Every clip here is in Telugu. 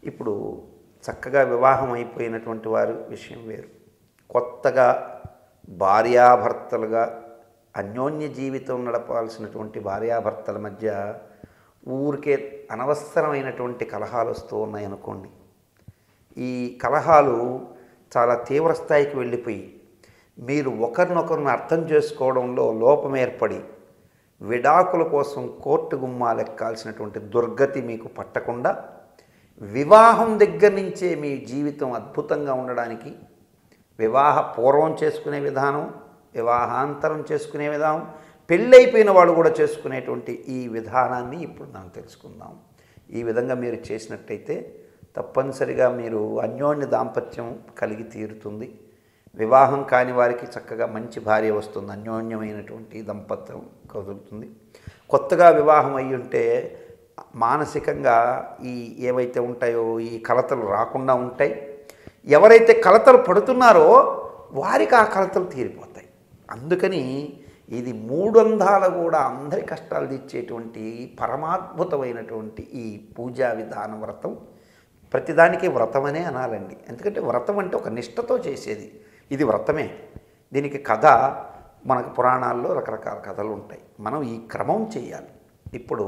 ఇప్పుడు చక్కగా వివాహం అయిపోయినటువంటి వారి విషయం వేరు కొత్తగా భార్యాభర్తలుగా అన్యోన్య జీవితం నడపాల్సినటువంటి భార్యాభర్తల మధ్య ఊరికే అనవసరమైనటువంటి కలహాలు వస్తూ ఉన్నాయనుకోండి ఈ కలహాలు చాలా తీవ్ర స్థాయికి వెళ్ళిపోయి మీరు ఒకరినొకరిని అర్థం చేసుకోవడంలో లోపం ఏర్పడి విడాకుల కోసం కోర్టు గుమ్మాలు ఎక్కాల్సినటువంటి దుర్గతి మీకు పట్టకుండా వివాహం దగ్గర నుంచే మీ జీవితం అద్భుతంగా ఉండడానికి వివాహ పూర్వం చేసుకునే విధానం వివాహాంతరం చేసుకునే విధానం పెళ్ళైపోయిన వాళ్ళు కూడా చేసుకునేటువంటి ఈ విధానాన్ని ఇప్పుడు మనం తెలుసుకుందాం ఈ విధంగా మీరు చేసినట్టయితే తప్పనిసరిగా మీరు అన్యోన్య దాంపత్యం కలిగి తీరుతుంది వివాహం కాని వారికి చక్కగా మంచి భార్య వస్తుంది అన్యోన్యమైనటువంటి దంపత్యం కదులుతుంది కొత్తగా వివాహం అయి ఉంటే మానసికంగా ఈ ఏవైతే ఉంటాయో ఈ కలతలు రాకుండా ఉంటాయి ఎవరైతే కలతలు పడుతున్నారో వారికి ఆ కలతలు తీరిపోతాయి అందుకని ఇది మూడొందాల కూడా అందరి కష్టాలు తీర్చేటువంటి పరమాద్భుతమైనటువంటి ఈ పూజా విధాన వ్రతం ప్రతిదానికి వ్రతమనే అనాలండి ఎందుకంటే వ్రతం అంటే ఒక నిష్టతో చేసేది ఇది వ్రతమే దీనికి కథ మనకు పురాణాల్లో రకరకాల కథలు ఉంటాయి మనం ఈ క్రమం చేయాలి ఇప్పుడు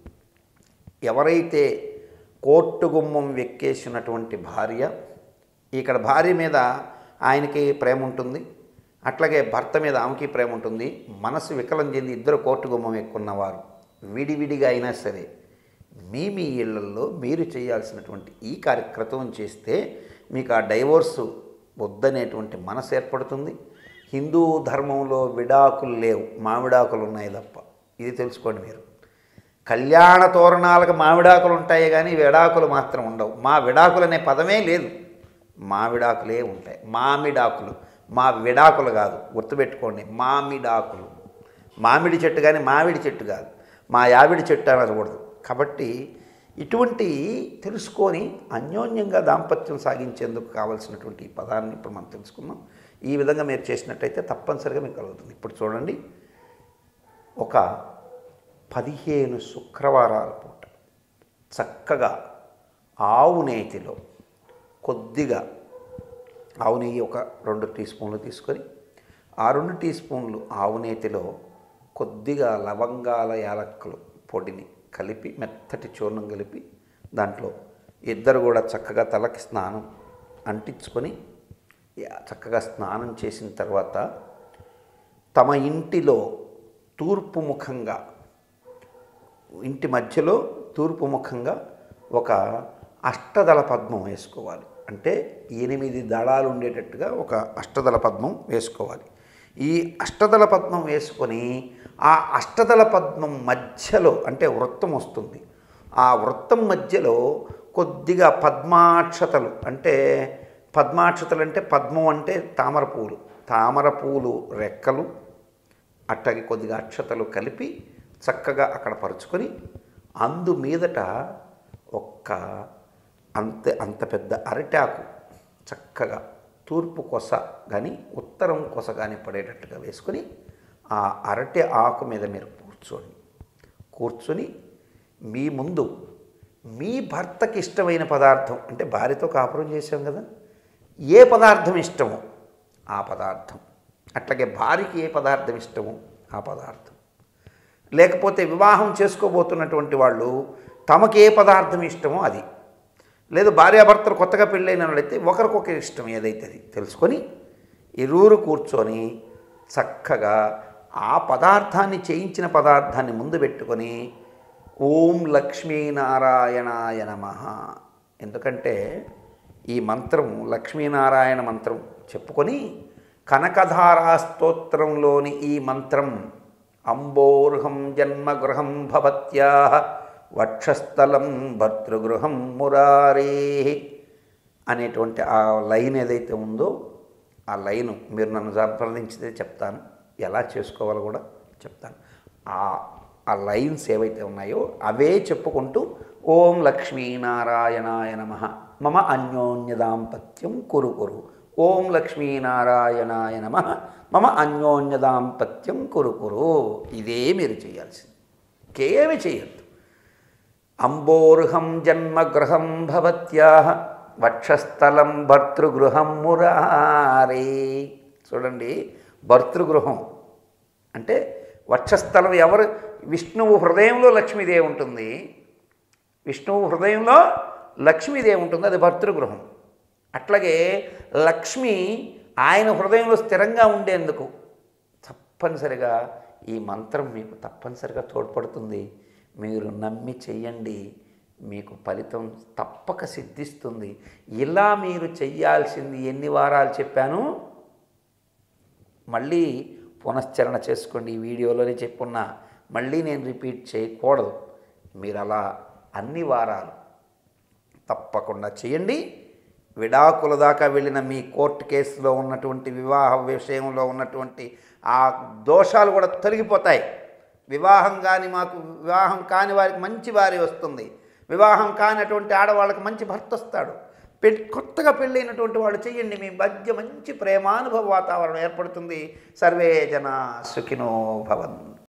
ఎవరైతే కోర్టు గుమ్మం వెక్కేసినటువంటి భార్య ఇక్కడ భార్య మీద ఆయనకి ప్రేమ ఉంటుంది అట్లాగే భర్త మీద ఆమెకి ప్రేమ ఉంటుంది మనసు వికలం చెంది ఇద్దరు కోర్టు గుమ్మం ఎక్కున్నవారు విడివిడిగా అయినా సరే మీ మీ ఇళ్లలో మీరు చేయాల్సినటువంటి ఈ కార్యక్రమం చేస్తే మీకు ఆ డైవోర్సు వద్దనేటువంటి మనసు ఏర్పడుతుంది హిందూ ధర్మంలో విడాకులు లేవు మామిడాకులు ఉన్నాయి తప్ప ఇది తెలుసుకోండి మీరు కళ్యాణ తోరణాలకు మామిడాకులు ఉంటాయి కానీ విడాకులు మాత్రం ఉండవు మా విడాకులు అనే పదమే లేదు మామిడాకులే ఉంటాయి మామిడాకులు మా విడాకులు కాదు గుర్తుపెట్టుకోండి మామిడాకులు మామిడి చెట్టు కానీ మామిడి చెట్టు కాదు మా యావిడి చెట్టు అనకూడదు కాబట్టి ఇటువంటి తెలుసుకొని అన్యోన్యంగా దాంపత్యం సాగించేందుకు కావలసినటువంటి ఈ పదాన్ని ఇప్పుడు మనం తెలుసుకుందాం ఈ విధంగా మీరు చేసినట్టయితే తప్పనిసరిగా మీకు కలుగుతుంది ఇప్పుడు చూడండి ఒక పదిహేను శుక్రవారాల పూట చక్కగా ఆవు నేతిలో కొద్దిగా ఆవు నెయ్యి ఒక రెండు టీ స్పూన్లు తీసుకొని ఆ రెండు టీ స్పూన్లు ఆవు నేతిలో కొద్దిగా లవంగాల యాలక్కలు పొడిని కలిపి మెత్తటి చూర్ణం కలిపి దాంట్లో ఇద్దరు కూడా చక్కగా తలకి స్నానం అంటించుకొని యా- చక్కగా స్నానం చేసిన తర్వాత తమ ఇంటిలో తూర్పు ముఖంగా ఇంటి మధ్యలో తూర్పు ముఖంగా ఒక అష్టదళ పద్మం వేసుకోవాలి అంటే ఎనిమిది దళాలు ఉండేటట్టుగా ఒక అష్టదళ పద్మం వేసుకోవాలి ఈ అష్టదళ పద్మం వేసుకొని ఆ అష్టదళ పద్మం మధ్యలో అంటే వృత్తం వస్తుంది ఆ వృత్తం మధ్యలో కొద్దిగా పద్మాక్షతలు అంటే పద్మాక్షతలు అంటే పద్మం అంటే తామర పూలు తామర పూలు రెక్కలు అట్టకి కొద్దిగా అక్షతలు కలిపి చక్కగా అక్కడ పరుచుకొని అందు మీదట ఒక్క అంత అంత పెద్ద అరిటాకు చక్కగా తూర్పు కొస కానీ ఉత్తరం కొస కానీ పడేటట్టుగా వేసుకొని ఆ అరటి ఆకు మీద మీరు కూర్చోండి కూర్చొని మీ ముందు మీ భర్తకి ఇష్టమైన పదార్థం అంటే భార్యతో కాపురం చేశాం కదా ఏ పదార్థం ఇష్టమో ఆ పదార్థం అట్లాగే భార్యకి ఏ పదార్థం ఇష్టమో ఆ పదార్థం లేకపోతే వివాహం చేసుకోబోతున్నటువంటి వాళ్ళు తమకి ఏ పదార్థం ఇష్టమో అది లేదు భార్యాభర్తలు కొత్తగా పెళ్ళైన వాళ్ళైతే ఒకరికొకరి ఇష్టం ఏదైతే అది తెలుసుకొని ఇరువురు కూర్చొని చక్కగా ఆ పదార్థాన్ని చేయించిన పదార్థాన్ని ముందు పెట్టుకొని ఓం లక్ష్మీనారాయణాయ నమ ఎందుకంటే ఈ మంత్రం లక్ష్మీనారాయణ మంత్రం చెప్పుకొని కనకధారా స్తోత్రంలోని ఈ మంత్రం అంబోర్హం జన్మగృహం భవత్యా వక్షస్థలం భర్తృగృహం మురారే అనేటువంటి ఆ లైన్ ఏదైతే ఉందో ఆ లైను మీరు నన్ను సంప్రదించితే చెప్తాను ఎలా చేసుకోవాలో కూడా చెప్తాను ఆ ఆ లైన్స్ ఏవైతే ఉన్నాయో అవే చెప్పుకుంటూ ఓం లక్ష్మీనారాయణాయ నమ మమ అన్యోన్య దాంపత్యం కురు కురు ఓం లక్ష్మీనారాయణాయ నమ మమ అన్యోన్య దాంపత్యం కురు కురు ఇదే మీరు చేయాల్సింది ఇంకేమీ చేయొద్దు అంబోర్హం జన్మగృహం భవత్యా వక్షస్థలం భర్తృగృహం మురారే చూడండి భర్తృగృహం అంటే వక్షస్థలం ఎవరు విష్ణువు హృదయంలో లక్ష్మీదేవి ఉంటుంది విష్ణువు హృదయంలో లక్ష్మీదేవి ఉంటుంది అది భర్తృగృహం అట్లాగే లక్ష్మి ఆయన హృదయంలో స్థిరంగా ఉండేందుకు తప్పనిసరిగా ఈ మంత్రం మీకు తప్పనిసరిగా తోడ్పడుతుంది మీరు నమ్మి చెయ్యండి మీకు ఫలితం తప్పక సిద్ధిస్తుంది ఇలా మీరు చెయ్యాల్సింది ఎన్ని వారాలు చెప్పాను మళ్ళీ పునశ్చరణ చేసుకోండి ఈ వీడియోలోనే చెప్పున్నా మళ్ళీ నేను రిపీట్ చేయకూడదు మీరు అలా అన్ని వారాలు తప్పకుండా చేయండి విడాకుల దాకా వెళ్ళిన మీ కోర్టు కేసులో ఉన్నటువంటి వివాహ విషయంలో ఉన్నటువంటి ఆ దోషాలు కూడా తొలగిపోతాయి వివాహం కాని మాకు వివాహం కాని వారికి మంచి వారి వస్తుంది వివాహం కానటువంటి ఆడవాళ్ళకి మంచి భర్త వస్తాడు పె కొత్తగా పెళ్ళైనటువంటి వాళ్ళు చెయ్యండి మీ మధ్య మంచి ప్రేమానుభవ వాతావరణం ఏర్పడుతుంది సర్వే జన సుఖినో భవంతు